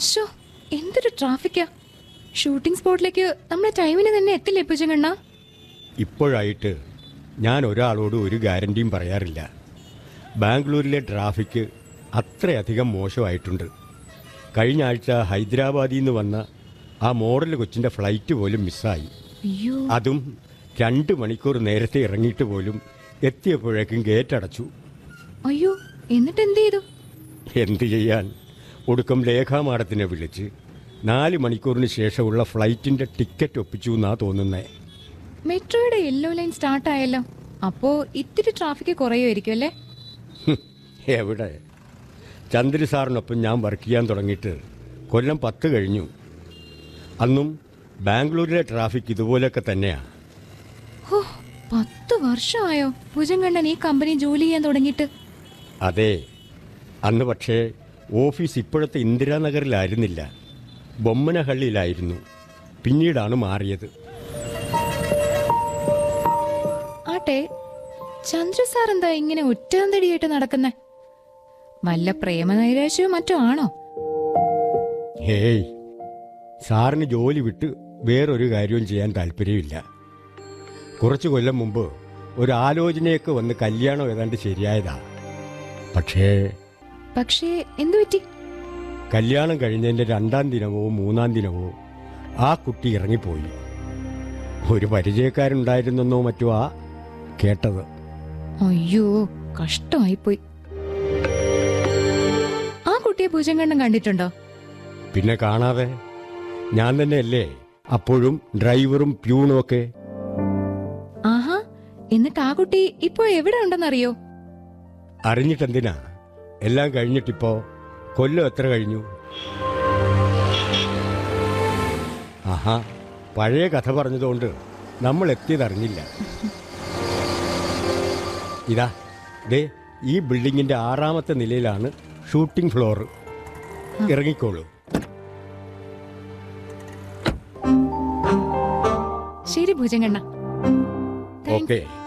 Show എന്തൊരു ട്രാഫിക്കാ shooting സ്പോട്ടിലേക്ക് നമ്മുടെ ടൈമിന് തന്നെ എത്തില്ലേ പൂജങ്കണ്ണ ഇപ്പോഴായിട്ട് ഞാൻ ഒരാളോട് ഒരു ഗ്യാരണ്ടിയും പറയാറില്ല ബാംഗ്ലൂരിലെ ട്രാഫിക് അത്രയധികം മോശമായിട്ടുണ്ട് കഴിഞ്ഞ ആഴ്ച ഹൈദരാബാദിൽ നിന്ന് വന്ന ആ മോഡൽ കൊച്ചിൻ്റെ ഫ്ലൈറ്റ് പോലും മിസ്സായി അയ്യോ അതും രണ്ട് മണിക്കൂർ നേരത്തെ ഇറങ്ങിയിട്ട് പോലും എത്തിയപ്പോഴേക്കും ഗേറ്റ് അടച്ചു അയ്യോ എന്നിട്ട് എന്ത് ചെയ്തു എന്ത് ചെയ്യാൻ ഒടുക്കം ലേഖാമാടത്തിനെ വിളിച്ച് നാല് മണിക്കൂറിന് ശേഷമുള്ള ഫ്ലൈറ്റിൻ്റെ ടിക്കറ്റ് ഒപ്പിച്ചു എന്നാ തോന്നുന്നേ മെട്രോയുടെ യെല്ലോ ലൈൻ സ്റ്റാർട്ട് ആയല്ലോ അപ്പോ ഇത്തിരി ട്രാഫിക് കുറയുമായിരിക്കും അല്ലേ ഹും, എവിടെ ചന്ദ്ര സാറിനൊപ്പം ഞാൻ വർക്ക് ചെയ്യാൻ തുടങ്ങിയിട്ട് കൊല്ലം പത്ത് കഴിഞ്ഞു അന്നും ബാംഗ്ലൂരിലെ ട്രാഫിക് ഇതുപോലെയൊക്കെ തന്നെയാണ് ഹോ പത്ത് വർഷമായോ ഭുജങ്കണ്ണൻ ഈ കമ്പനി ജോലി ചെയ്യാൻ തുടങ്ങിയിട്ട് അതെ അന്ന് പക്ഷേ ഓഫീസ് ഇപ്പോഴത്തെ ഇന്ദിരാനഗറിലായിരുന്നില്ല ബൊമ്മനഹള്ളിയിലായിരുന്നു പിന്നീടാണ് മാറിയത് ആട്ടെ ചന്ദ്ര സാർ എന്താ ഇങ്ങനെ ഒറ്റാന്തടിയായിട്ട് നടക്കുന്നേ വല്ല പ്രേമനൈരാശ്യവും മറ്റോ ആണോ ഹേയ് സാറിന് ജോലി വിട്ട് വേറൊരു കാര്യവും ചെയ്യാൻ താല്പര്യമില്ല കുറച്ചു കൊല്ലം മുമ്പ് ഒരു ആലോചനയൊക്കെ വന്ന് കല്യാണം ഏതാണ്ട് ശരിയായതാ പക്ഷേ പക്ഷേ എന്തു പറ്റി കല്യാണം കഴിഞ്ഞതിൻ്റെ രണ്ടാം ദിനമോ മൂന്നാം ദിനമോ ആ കുട്ടി ഇറങ്ങിപ്പോയി ഒരു പരിചയക്കാരുണ്ടായിരുന്നെന്നോ മറ്റോ ആ കേട്ടത് അയ്യോ കഷ്ടമായിപ്പോയി ആ കുട്ടിയെ ഭുജങ്കണ്ണൻ കണ്ടിട്ടുണ്ടോ പിന്നെ കാണാതെ ഞാൻ തന്നെയല്ലേ അപ്പോഴും ഡ്രൈവറും പ്യൂണും ഒക്കെ ആഹാ എന്നിട്ട് ആ കുട്ടി ഇപ്പോൾ എവിടെ ഉണ്ടെന്നറിയോ അറിഞ്ഞിട്ടെന്തിനാ എല്ലാം കഴിഞ്ഞിട്ടിപ്പോ കൊല്ലം എത്ര കഴിഞ്ഞു ആഹാ പഴയ കഥ പറഞ്ഞതുകൊണ്ട് നമ്മൾ എത്തിയതറിഞ്ഞില്ല ഇതാ ദേ ഈ ബിൽഡിങ്ങിന്റെ ആറാമത്തെ നിലയിലാണ് ഷൂട്ടിംഗ് ഫ്ലോർ ഇറങ്ങിക്കോളൂ ശരി ഭുജങ്കണ്ണ താങ്ക്സ്. ഓക്കെ